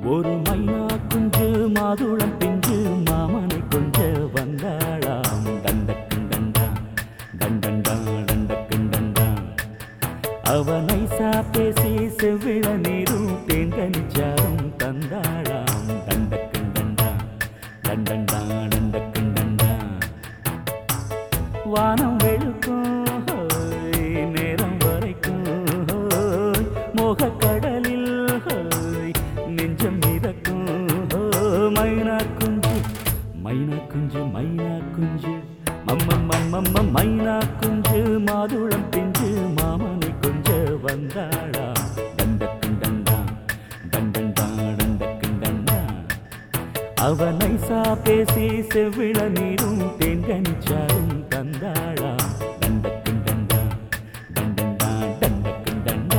ஒரு மைனா குஞ்சு மாதுளம் பிஞ்சு மாமனை கொஞ்ச வந்தாளாம் தண்டக்கும் தண்டா தண்டண்டா தண்டக்கும் தண்டா அவ நைசா பேசி செவ்விள நீரும் தேங்கனிச்சாரும் தந்தாளாம் தண்டக்கும் தண்டா தண்டண்டா தண்டக்கும் தண்டா வானம் வெளுக்கும் ஹோய், நேரம் வரைக்கும் ஹோய், மோகக்கடலில் ஹோய், நெஞ்சம் மிதக்கும் ஹோய், மைனா குஞ்சு மைனா குஞ்சு மைனா குஞ்சு மம்மம்மம்மம்ம மைனா குஞ்சு மாதுளம் பிஞ்சு மாமனை கொஞ்ச வந்தாளா தண்டக்கும் தண்டா தண்டண்டா தண்டக்கும் தண்டா அவ நைசா பேசி செவ்விள நீரும் தேங்கனிச்சாரும் தந்தாளா தண்டக்கும் தண்டா தண்டண்டா தண்டக்கும் தண்டா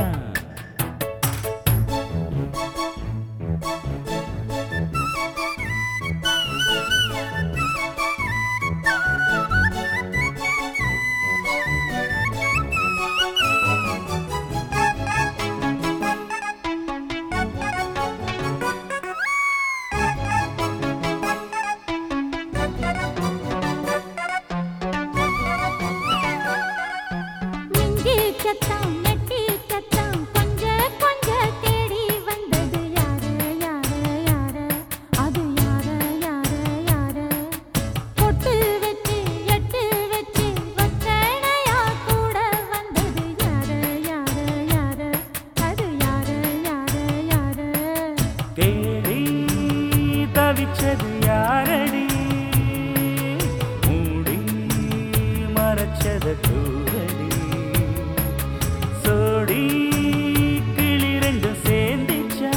மிஞ்சி சத்தம் நெட்டி சத்தம் கொஞ்ச கொஞ்ச தேடி வந்தது யாரு யாரு யாரு அது யாரு யாரு யாரு பொட்டு வச்சு எட்டு வச்சு வச்சனையா கூட வந்தது யாரு யாரு யாரு அது யாரு யாரு யாரு தேடி தவிச்சது யாரடி மூடி மறைச்சத தூரடி சோடி கிளி ரெண்டும் சேர்ந்துச்சா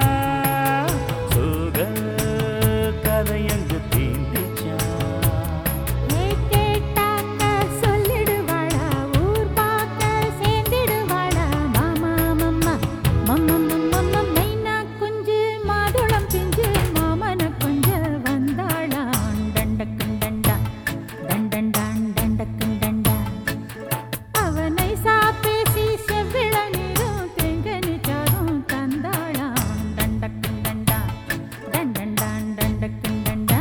சோக கதையங்கு தீந்திச்சா ஏ கேட்டாக்க சொல்லிடுவாளா ஊர் பார்க்க சேர்ந்திடுவாளா மாமா மம்மா மம்மா மம்மா மைனா குஞ்சு மாதுளம் பிஞ்சு மாமன கொஞ்ச வந்தாளா டண்டக்கும் டண்டா டண்டண்டான் டண்டக்கும் டண்டா அவனை சாப்பேசி செவ்விள நீரும் தெங்கனிச்சாரும் தந்தாளா டண்டக்கும் டண்டா டண்டண்டான் டண்டக்கும் டண்டா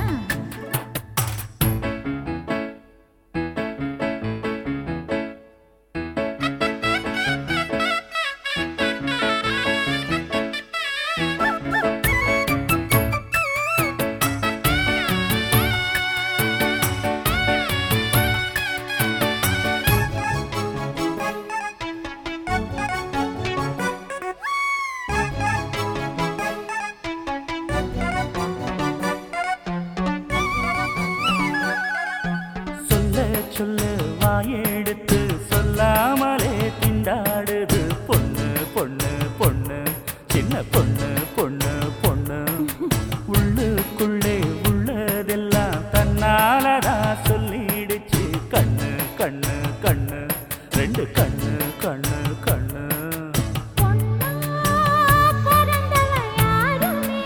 சொல்ல சொல்ல வாயெடுத்து சொல்லாமலே திண்டாடுது பொண்ணு பொண்ணு பொண்ணு சின்ன பொண்ணு பொண்ணு பொண்ணு உள்ளுக்குள்ளே உள்ளதெல்லாம் தன்னாலதான் சொல்லிடுச்சு கண்ணு கண்ணு கண்ணு ரெண்டு கண்ணு கண்ணு கண்ணு பொன்னா பிறந்தவ யாருமே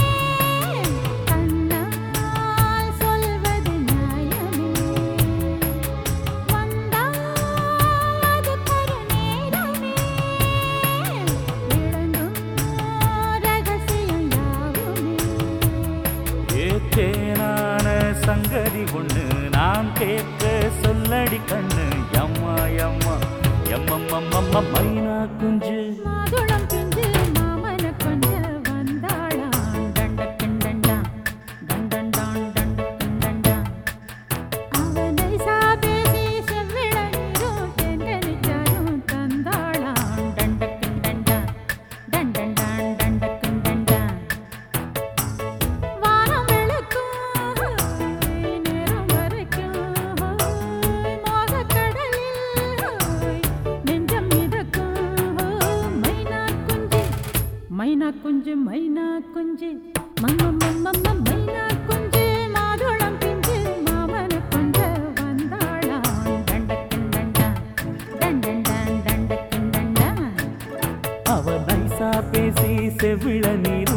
கண்ணால் சொல்வது நியாயமே வந்தால் அதுக்கொரு நேரமே விளங்கும் ரகசியம் யாவுமே ஏத்தேனான சங்கதி ஒண்ணு நான் கேட்க சொல்லடி கண்ணு எம்மா எம்மா எம்மம்மம்மம்ம மைனா குஞ்சு மாதுளம் பிஞ்சு மாமன கொஞ்ச வந்தாளா டண்டக்கன் டண்டா டண்டண்டான் டண்டக்கன் டண்டா அவனை சாபேசி செவ்விள நீரும் தெங்கனிச்சாரும் தந்தாளா டண்டக்கன் டண்டா டண்டண்டான் டண்டக்கன் டண்டா வானம் வெளுக்கும் நேரம் வரைக்கும் மோகக்கடலில் நெஞ்சம் மிதக்கும் மைனா குஞ்சு மைனா குஞ்சு மம்மம்மம்மம்ம மைனா குஞ்சு மாதுளம் பிஞ்சு மாமன கொஞ்ச வந்தாளா தண்டக்கன் தண்டா தண்டண்டான் தண்டக்கன் தண்டா அவ நைசா பேசி செவிழ நீர்